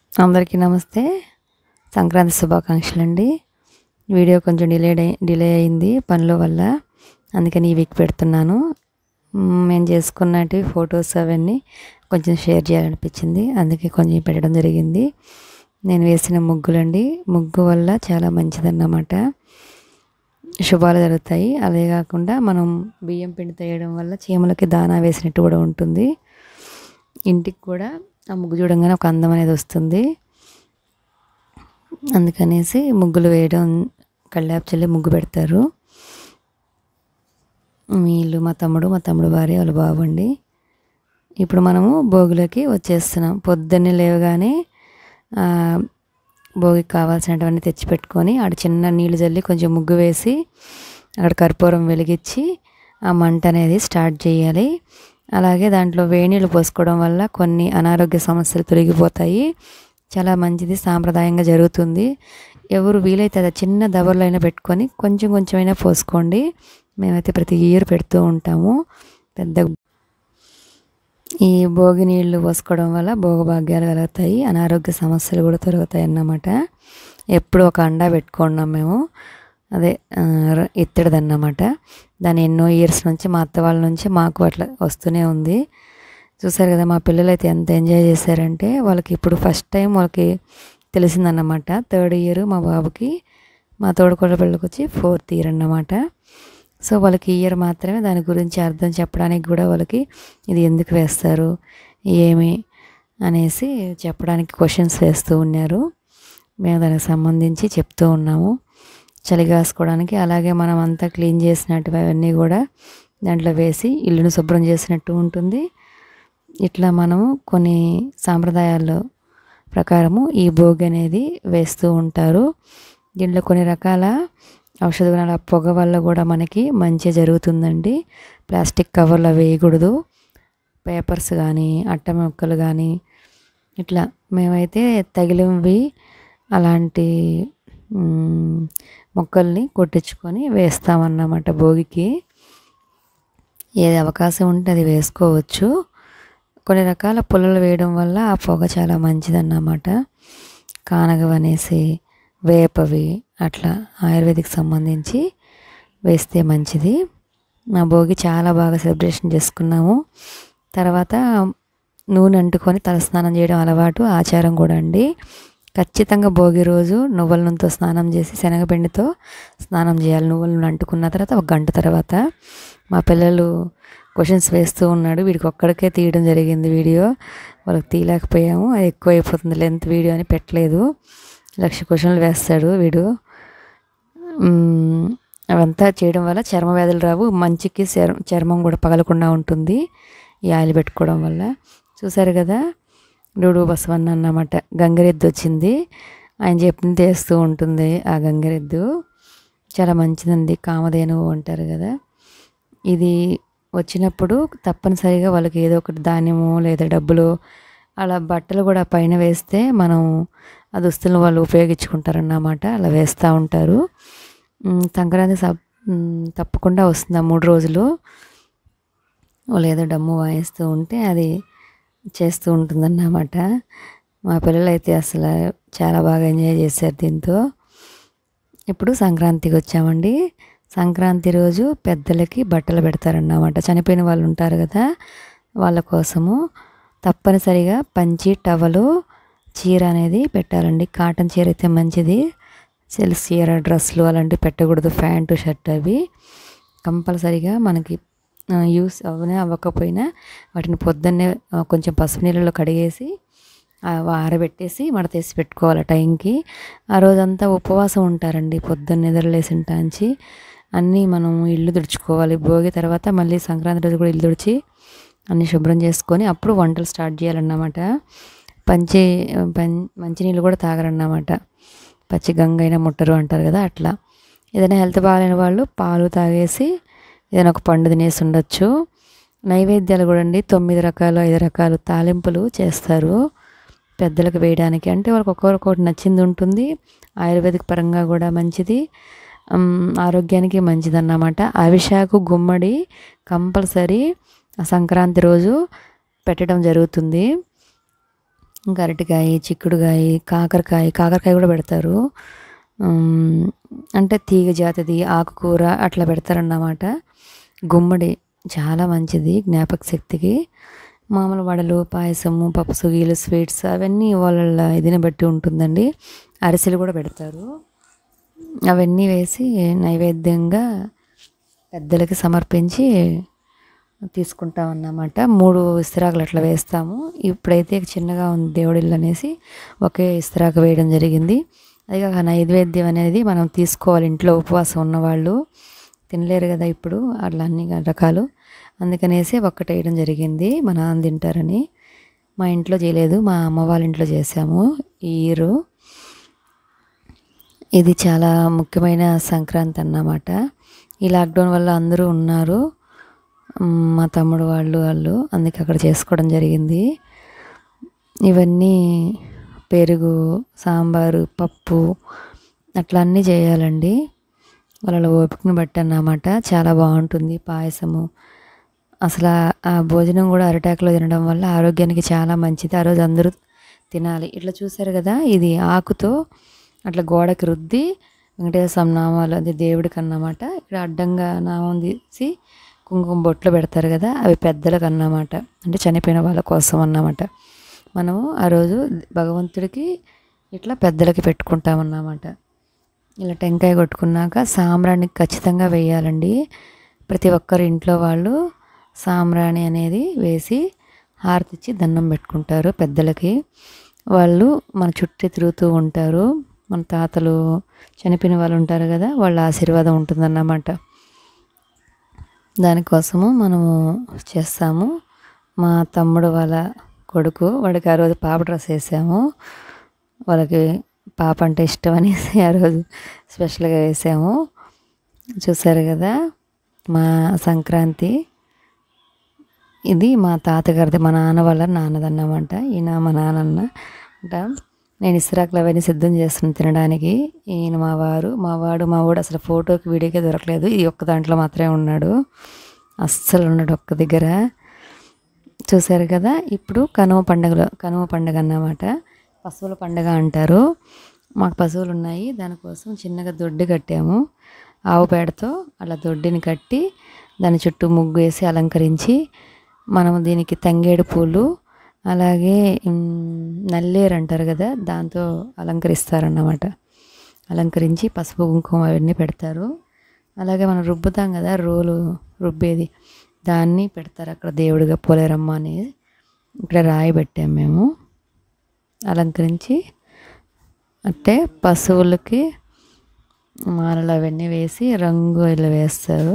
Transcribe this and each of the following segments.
అందరికీ నమస్తే సంక్రాంతి శుభాకాంక్షలు అండి వీడియో కొంచెం డిలే డిలే అయింది పనుల వల్ల అందుకని ఈ వీక్ పెడుతున్నాను మ్, మేము చేసుకున్నటి ఫొటోస్ అవన్నీ కొంచెం షేర్ చేయాలనిపించింది అందుకే కొంచెం పెట్టడం జరిగింది నేను వేసిన ముగ్గులండి ముగ్గు వల్ల చాలా మంచిదన్నమాట శుభాలు జరుగుతాయి అదే కాకుండా మనం బియ్యం పిండి తేయడం వల్ల చీమలకి దానా వేసినట్టు కూడా ఉంటుంది ఇంటికి కూడా ఆ ముగ్గు చూడంగానే ఒక అందం అనేది వస్తుంది అందుకనేసి ముగ్గులు వేయడం కళ్ళాపు చల్లి ముగ్గు పెడతారు వీళ్ళు మా తమ్ముడు మా తమ్ముడు భార్య వాళ్ళ బాబు అండి ఇప్పుడు మనము భోగిలోకి వచ్చేస్తున్నాం పొద్దున్నే లేవగానే ఆ, భోగికి కావాల్సినటువంటి తెచ్చిపెట్టుకొని ఆడ చిన్న నీళ్ళు చల్లి కొంచెం ముగ్గు వేసి అక్కడ కర్పూరం వెలిగించి ఆ మంట అనేది స్టార్ట్ చేయాలి అలాగే దాంట్లో వేణీళ్ళు పోసుకోవడం వల్ల కొన్ని అనారోగ్య సమస్యలు తొలగిపోతాయి చాలా మంచిది సాంప్రదాయంగా జరుగుతుంది ఎవరు వీలైతే అది చిన్న దబర్లో అయినా పెట్టుకొని కొంచెం కొంచెమైనా పోసుకోండి మేమైతే ప్రతి ఇయర్ పెడుతూ ఉంటాము పెద్ద ఈ భోగి నీళ్లు పోసుకోవడం వల్ల భోగభాగ్యాలు కలుగుతాయి అనారోగ్య సమస్యలు కూడా తొలగుతాయి అన్నమాట ఎప్పుడు ఒక అండా పెట్టుకున్నాం మేము అదే ఆ, ర- ఇత్తడిదన్నమాట దాని ఎన్నో ఇయర్స్ నుంచి మా అత్త వాళ్ళ నుంచి మాకు అట్లా వస్తూనే ఉంది చూసారు కదా మా పిల్లలు అయితే ఎంత ఎంజాయ్ చేశారంటే వాళ్ళకి ఇప్పుడు ఫస్ట్ టైం వాళ్ళకి తెలిసిందన్నమాట థర్డ్ ఇయర్ మా బాబుకి మా తోడుకోళ్ళ పిల్లకి వచ్చి ఫోర్త్ ఇయర్ అన్నమాట సో వాళ్ళకి ఈ ఇయర్ మాత్రమే దాని గురించి అర్థం చెప్పడానికి కూడా వాళ్ళకి ఇది ఎందుకు వేస్తారు ఏమి అనేసి చెప్పడానికి క్వశ్చన్స్ వేస్తూ ఉన్నారు మేము దానికి సంబంధించి చెప్తూ ఉన్నాము చలి కాసుకోవడానికి అలాగే మనం అంతా క్లీన్ చేసినట్టు అవన్నీ కూడా దాంట్లో వేసి ఇల్లును శుభ్రం చేసినట్టు ఉంటుంది ఇట్లా మనము కొన్ని సాంప్రదాయాల్లో ప్రకారము ఈ భోగి అనేది వేస్తూ ఉంటారు దీంట్లో కొన్ని రకాల ఔషధ గుణాల పొగ వల్ల కూడా మనకి మంచి జరుగుతుందండి ప్లాస్టిక్ కవర్లో వేయకూడదు పేపర్స్ కానీ అట్ట మొక్కలు కానీ ఇట్లా మేమైతే తగిలినవి అలాంటి మ్, మొక్కల్ని కొట్టించుకొని వేస్తామన్నమాట భోగికి ఏది అవకాశం ఉంటే అది వేసుకోవచ్చు కొన్ని రకాల పుల్లలు వేయడం వల్ల ఆ పొగ చాలా మంచిదన్నమాట కానగవి అనేసి వేపవి అట్లా ఆయుర్వేదిక్ సంబంధించి వేస్తే మంచిది మా భోగి చాలా బాగా సెలబ్రేషన్ చేసుకున్నాము తర్వాత నూనె అంటుకొని తలస్నానం చేయడం అలవాటు ఆచారం కూడా అండి ఖచ్చితంగా భోగి రోజు నువ్వుల నూనెతో స్నానం చేసి శనగపిండితో స్నానం చేయాలి నువ్వుల నూనె అంటుకున్న తర్వాత ఒక గంట తర్వాత మా పిల్లలు క్వశ్చన్స్ వేస్తూ ఉన్నాడు వీడికి ఒక్కడికే తీయడం జరిగింది వీడియో వాళ్ళకి తీయలేకపోయాము అది ఎక్కువ అయిపోతుంది లెంత్ వీడియో అని పెట్టలేదు లక్ష క్వశ్చన్లు వేస్తాడు వీడు మ్మ్, అవంతా చేయడం వల్ల చర్మ వ్యాధులు రావు మంచికి చర్మ చర్మం కూడా పగలకుండా ఉంటుంది ఈ ఆయిల్ పెట్టుకోవడం వల్ల చూసారు కదా డూడు బసవన్న అన్నమాట గంగరెద్దు వచ్చింది ఆయన చెప్పింది చేస్తూ ఉంటుంది ఆ గంగరెద్దు చాలా మంచిదండి కామధేనువు అంటారు కదా ఇది వచ్చినప్పుడు తప్పనిసరిగా వాళ్ళకి ఏదో ఒకటి ధాన్యము లేదా డబ్బులు అలా బట్టలు కూడా పైన వేస్తే మనం ఆ దుస్తులను వాళ్ళు ఉపయోగించుకుంటారన్నమాట అలా వేస్తూ ఉంటారు ఉమ్, సంక్రాంతి సబ్ ఉమ్, తప్పకుండా వస్తుంది ఆ మూడు రోజులు వాళ్ళు ఏదో డమ్ము వాయిస్తూ ఉంటే అది చేస్తూ ఉంటుందన్నమాట మా పిల్లలు అయితే అసలు చాలా బాగా ఎంజాయ్ చేశారు దీంతో ఇప్పుడు సంక్రాంతికి వచ్చామండి సంక్రాంతి రోజు పెద్దలకి బట్టలు పెడతారన్నమాట చనిపోయిన వాళ్ళు ఉంటారు కదా వాళ్ళ కోసము తప్పనిసరిగా పంచి టవలు చీర అనేది పెట్టాలండి కాటన్ చీర అయితే మంచిది సిల్క్ చీర డ్రెస్సులు అలాంటివి పెట్టకూడదు ప్యాంటు షర్ట్ అవి కంపల్సరిగా మనకి ఆ, యూస్ అవనే అవ్వకపోయినా వాటిని పొద్దున్నే ఆ, కొంచెం పసుపు నీళ్ళలో కడిగేసి ఆ, ఆరబెట్టేసి మడతేసి పెట్టుకోవాలి టైంకి ఆ రోజంతా ఉపవాసం ఉంటారండి పొద్దున్న నిద్రలేసిన టాంచి అన్నీ మనం ఇల్లు తుడుచుకోవాలి భోగి తర్వాత మళ్ళీ సంక్రాంతి రోజు కూడా ఇల్లు తుడిచి అన్నీ శుభ్రం చేసుకొని అప్పుడు వంటలు స్టార్ట్ చేయాలన్నమాట పంచి పం మంచినీళ్ళు కూడా తాగరన్నమాట పచ్చి గంగ అయినా ముట్టరు అంటారు కదా అట్లా ఏదైనా హెల్త్ బాగాలేని వాళ్ళు పాలు తాగేసి ఏదైనా ఒక పండు తినేసి ఉండొచ్చు నైవేద్యాలు కూడా అండి తొమ్మిది రకాలు ఐదు రకాలు తాలింపులు చేస్తారు పెద్దలకు వేయడానికి అంటే వాళ్ళకి ఒక్కొక్కరికి ఒకటి నచ్చింది ఉంటుంది ఆయుర్వేదిక్ పరంగా కూడా మంచిది ఉమ్, ఆరోగ్యానికి మంచిదన్నమాట అవిశాకు గుమ్మడి కంపల్సరీ సంక్రాంతి రోజు పెట్టడం జరుగుతుంది ఇంకా అరటికాయ చిక్కుడుకాయ కాకరకాయ కాకరకాయ కూడా పెడతారు ఉమ్, అంటే తీగ జాతిది ఆకుకూర అట్లా పెడతారన్నమాట గుమ్మడి చాలా మంచిది జ్ఞాపక శక్తికి మామూలు వడలు పాయసము పప్పు సుగీలు స్వీట్స్ అవన్నీ వాళ్ళ ఇదిని బట్టి ఉంటుందండి అరిసెలు కూడా పెడతారు అవన్నీ వేసి నైవేద్యంగా పెద్దలకి సమర్పించి తీసుకుంటాం అన్నమాట మూడు ఇస్తరాకులు అట్లా వేస్తాము ఇప్పుడైతే చిన్నగా ఉంది దేవుడి ఇల్లు అనేసి ఒకే ఇస్తరాకు వేయడం జరిగింది అది కాక నైవేద్యం అనేది మనం తీసుకోవాలి ఇంట్లో ఉపవాసం ఉన్నవాళ్ళు తినలేరు కదా ఇప్పుడు అట్లా అన్ని రకాలు అందుకనేసి ఒక్కటి వేయడం జరిగింది మా నాన్న తింటారని మా ఇంట్లో చేయలేదు మా అమ్మ వాళ్ళ ఇంట్లో చేసాము ఈ ఇయరు ఇది చాలా ముఖ్యమైన సంక్రాంతి అన్నమాట ఈ లాక్డౌన్ వల్ల అందరూ ఉన్నారు మ్, మా తమ్ముడు వాళ్ళు వాళ్ళు అందుకే అక్కడ చేసుకోవడం జరిగింది ఇవన్నీ పెరుగు సాంబారు పప్పు అట్లా అన్నీ చేయాలండి వాళ్ళ ఓపికను బట్టి అన్నమాట చాలా బాగుంటుంది పాయసము అసలు ఆ- ఆ భోజనం కూడా అరిటాకులో తినడం వల్ల ఆరోగ్యానికి చాలా మంచిది ఆ రోజు అందరూ తినాలి ఇట్లా చూసారు కదా ఇది ఆకుతో అట్లా గోడకి రుద్ది వెంకటేశ్వర నామాలు అది దేవుడికి అన్నమాట ఇక్కడ అడ్డంగా నామం తీసి కుంకుమ బొట్లు పెడతారు కదా అవి పెద్దలకు అన్నమాట అంటే చనిపోయిన వాళ్ళ కోసం అన్నమాట మనము ఆ రోజు భగవంతుడికి ఇట్లా పెద్దలకి పెట్టుకుంటామన్నమాట ఇలా టెంకాయ కొట్టుకున్నాక సాంబ్రాణి ఖచ్చితంగా వేయాలండి ప్రతి ఒక్కరి ఇంట్లో వాళ్ళు సాంబ్రాణి అనేది వేసి హారతిచ్చి దండం పెట్టుకుంటారు పెద్దలకి వాళ్ళు మన చుట్టూ తిరుగుతూ ఉంటారు మన తాతలు చనిపోయిన వాళ్ళు ఉంటారు కదా వాళ్ళ ఆశీర్వాదం ఉంటుందన్నమాట దానికోసము మనము చేస్తాము మా తమ్ముడు వాళ్ళ కొడుకు వాడికి ఆ రోజు పాప డ్రెస్ వేసాము వాళ్ళకి పాప అంటే ఇష్టం అనేసి ఆ రోజు స్పెషల్గా వేసాము చూసారు కదా మా సంక్రాంతి ఇది మా తాతగారిది మా నాన్న వాళ్ళ నాన్నదన్నమాట ఈయన మా నాన్నన్న అంట నేను ఇస్రాకులు అవన్నీ సిద్ధం చేస్తున్నాను తినడానికి ఈయన మా వారు మా వాడు మా వాడు అసలు ఫోటోకి వీడియోకి దొరకలేదు ఈ ఒక్క దాంట్లో మాత్రమే ఉన్నాడు అస్సలు ఉన్నాడు ఒక్క దగ్గర చూశారు కదా ఇప్పుడు కనుమ పండుగలో కనుమ పండుగ అన్నమాట పశువుల పండుగ అంటారు మాకు పశువులు ఉన్నాయి దానికోసం చిన్నగా దొడ్డి కట్టాము ఆవు పేడతో అలా దొడ్డిని కట్టి దాని చుట్టూ ముగ్గు వేసి అలంకరించి మనము దీనికి తంగేడు పూలు అలాగే ఉమ్, నల్లేరు అంటారు కదా దాంతో అలంకరిస్తారన్నమాట అలంకరించి పసుపు కుంకుమ అవన్నీ పెడతారు అలాగే మనం రుబ్బుతాం కదా రోలు రుబ్బేది దాన్ని పెడతారు అక్కడ దేవుడిగా పోలేరమ్మ అనేది ఇక్కడ రాయి పెట్టాము మేము అలంకరించి అంటే పశువులకి మాలలు అవన్నీ వేసి రంగు ఇలా వేస్తారు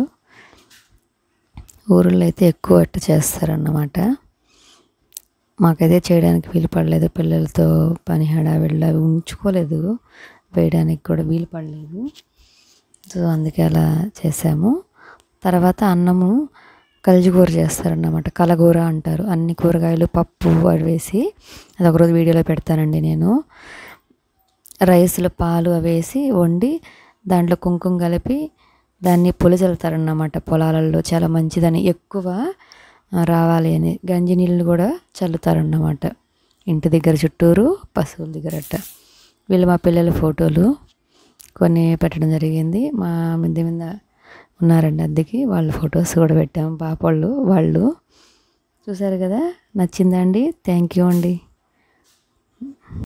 ఊరిలో అయితే ఎక్కువ అట్ట చేస్తారన్నమాట మాకైతే చేయడానికి వీలు పడలేదు పిల్లలతో పని హడావిడిలో అవి ఉంచుకోలేదు వేయడానికి కూడా వీలు పడలేదు సో అందుకే అలా చేసాము తర్వాత అన్నము కలిజిగూర చేస్తారన్నమాట కలగూర అంటారు అన్ని కూరగాయలు పప్పు అవి వేసి అది ఒకరోజు వీడియోలో పెడతానండి నేను రైస్లో పాలు అవి వేసి వండి దాంట్లో కుంకుమ కలిపి దాన్ని పొలి చల్లుతారన్నమాట పొలాలలో చాలా మంచిదని ఎక్కువ ఆ, రావాలి అని గంజి నీళ్ళు కూడా చల్లుతారన్నమాట ఇంటి దగ్గర చుట్టూరు పశువుల దగ్గర అట్ట వీళ్ళు మా పిల్లల ఫోటోలు కొన్ని పెట్టడం జరిగింది మా మిద్దె మీద ఉన్నారండి అద్దెకి వాళ్ళ ఫొటోస్ కూడా పెట్టాము పాప వాళ్ళు వాళ్ళు చూసారు కదా నచ్చిందా అండి థ్యాంక్ యూ అండి